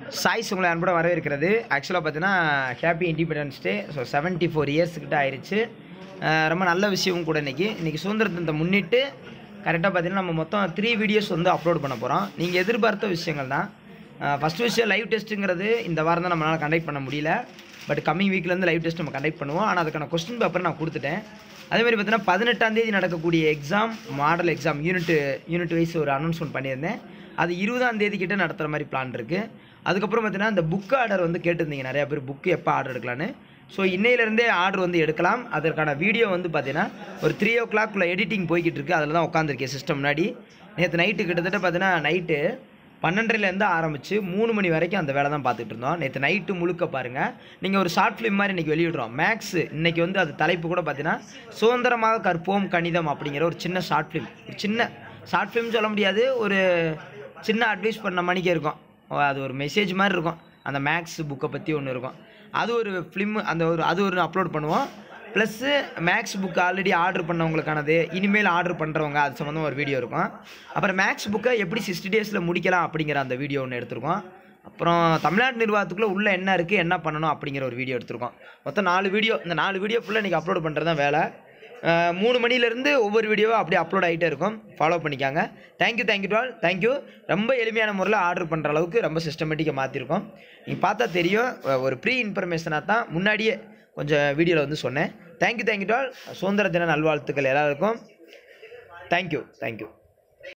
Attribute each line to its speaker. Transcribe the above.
Speaker 1: choice உங்களை அன்போட வரவேற்கிறது ஆக்சுவலாக பார்த்தீங்கன்னா happy independence day so seventy four years கிட்ட ஆயிடுச்சு அஹ் ரொம்ப நல்ல விஷயமும் கூட இன்றைக்கி இன்றைக்கி சுதந்திர தினத்தை முன்னிட்டு கரெக்டாக பார்த்தீங்கன்னா நம்ம மொத்தம் த்ரீ வீடியோஸ் வந்து அப்லோட் பண்ண போகிறோம் நீங்கள் எதிர்பார்த்த விஷயங்கள் தான் ஃபஸ்ட்டு விஷயம் லைவ் டெஸ்ட்டுங்கிறது இந்த வாரம் தான் நம்மளால் கண்டக்ட் பண்ண முடியல பட் கம்மிங் வீக்லேருந்து லைவ் டெஸ்ட் நம்ம கண்டக்ட் பண்ணுவோம் ஆனால் அதுக்கான கொஸ்டின் பேப்பர் நான் கொடுத்துட்டேன் அதே மாதிரி பார்த்தீங்கன்னா பதினெட்டாம் தேதி நடக்கக்கூடிய exam model exam unit unit wise ஒரு அனௌன்ஸ்மெண்ட் பண்ணியிருந்தேன் அது இருபதாம் தேதி கிட்ட நடத்துகிற மாதிரி பிளான் இருக்குது அதுக்கப்புறம் பார்த்தீங்கன்னா இந்த புக் ஆர்டர் வந்து கேட்டிருந்தீங்க நிறையா பேர் புக்கு எப்போ ஆர்டர் எடுக்கலான்னு ஸோ இன்னையிலேருந்தே ஆர்டர் வந்து எடுக்கலாம் அதற்கான வீடியோ வந்து பார்த்தீங்கன்னா ஒரு த்ரீ ஓ கிளாக்குள்ள எடிட்டிங் போய்கிட்டு இருக்கு அதில் தான் உட்காந்துருக்கேன் சிஸ்டம் முன்னாடி நேற்று நைட்டு கிட்டத்தட்ட பார்த்தீங்கன்னா நைட்டு பன்னெண்டரைலேருந்து ஆரம்பித்து மூணு மணி வரைக்கும் அந்த வேலை தான் பார்த்துட்டு இருந்தோம் நேற்று நைட்டு முழுக்க பாருங்கள் நீங்கள் ஒரு ஷார்ட் ஃபிலிம் மாதிரி இன்றைக்கி வெளியிடுறோம் மேக்ஸு இன்றைக்கி வந்து அது தலைப்பு கூட பார்த்தீங்கன்னா சுதந்திரமாக கற்போம் கணிதம் அப்படிங்கிற ஒரு சின்ன ஷார்ட் ஃபிலிம் ஒரு சின்ன ஷார்ட் ஃபிலிம் சொல்ல முடியாது ஒரு சின்ன அட்வைஸ் பண்ண மணிக்கே இருக்கும் ஓ, அது ஒரு மெசேஜ் மாதிரி இருக்கும் அந்த மேக்ஸ் புக்கை பற்றி ஒன்று இருக்கும் அது ஒரு ஃபிலிம் அந்த ஒரு அது ஒரு அப்லோட் பண்ணுவோம் plus maths book already order பண்ணவங்களுக்கானது இனிமேல் ஆர்டர் பண்ணுறவங்க அது சம்மந்தமாக ஒரு வீடியோ இருக்கும் அப்புறம் மேக்ஸ் புக்கை எப்படி சிக்ஸ்டி டேஸில் முடிக்கலாம் அப்படிங்கிற அந்த வீடியோ ஒன்று எடுத்திருக்கோம் அப்புறம் தமிழ்நாடு நிர்வாகத்துக்குள்ளே உள்ள என்ன இருக்குது என்ன பண்ணணும் அப்படிங்கிற ஒரு வீடியோ எடுத்திருக்கோம் மொத்தம் நாலு வீடியோ இந்த நாலு வீடியோ ஃபுல்லாக இன்றைக்கி அப்லோட் பண்ணுறது தான் வேலை அஹ் மூணு மணிலேருந்து ஒவ்வொரு வீடியோவும் அப்படியே அப்லோட் ஆகிட்டே இருக்கும் ஃபாலோ பண்ணிக்காங்க thank you thank you to all thank you ரொம்ப எளிமையான முறையில் ஆர்டர் பண்ணுற அளவுக்கு ரொம்ப சிஸ்டமேட்டிக்காக மாற்றிருக்கோம் நீங்கள் பார்த்தா தெரியும் அஹ் ஒரு ப்ரீ இன்ஃபர்மேஷனாக தான் முன்னாடியே கொஞ்சம் வீடியோவில் வந்து சொன்னேன் தேங்க்யூ தேங்க்யூ டு ஆல் சுதந்திர தின நல்வாழ்த்துக்கள் எல்லாருக்கும் தேங்க்யூ தேங்க்யூ